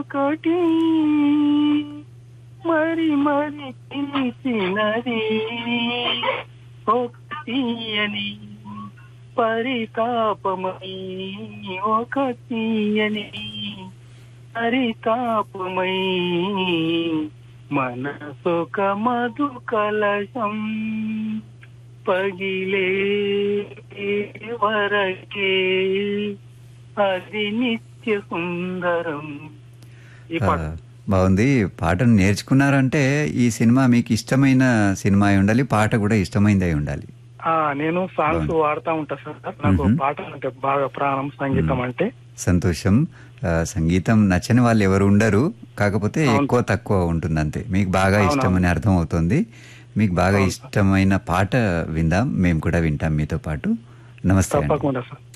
ఒకటి మరి మరి పిలిచినది ఒకటి అని పరితాపమై ఒకటి అని పరితాపమై మనసొక మధు కలశం పగిలే వరకే అది నిత్య సుందరం ఈ ఆ, పాట బాగుంది పాటను నేర్చుకున్నారంటే ఈ సినిమా మీకు ఇష్టమైన సినిమా అయి ఉండాలి పాట కూడా ఇష్టమైంది అయి ఉండాలి ఆ, నేను సాంగ్స్ బాగుంది. వాడుతా ఉంటా సార్ నాకు మ్మ్. పాటలు అంటే బాగా ప్రాణం సంగీతం అంటే సంతోషం ఆ, సంగీతం నచ్చని వాళ్ళు ఎవరు ఉండరు కాకపోతే అవును. ఎక్కువ తక్కువ ఉంటుంది అంతే మీకు బాగా అవునవును. ఇష్టం అని అర్థం అవుతుంది మీకు బాగా అవును. ఇష్టమైన పాట విందాం మేము కూడా వింటాం మీతో పాటు నమస్తే అండి తప్పకుండా సార్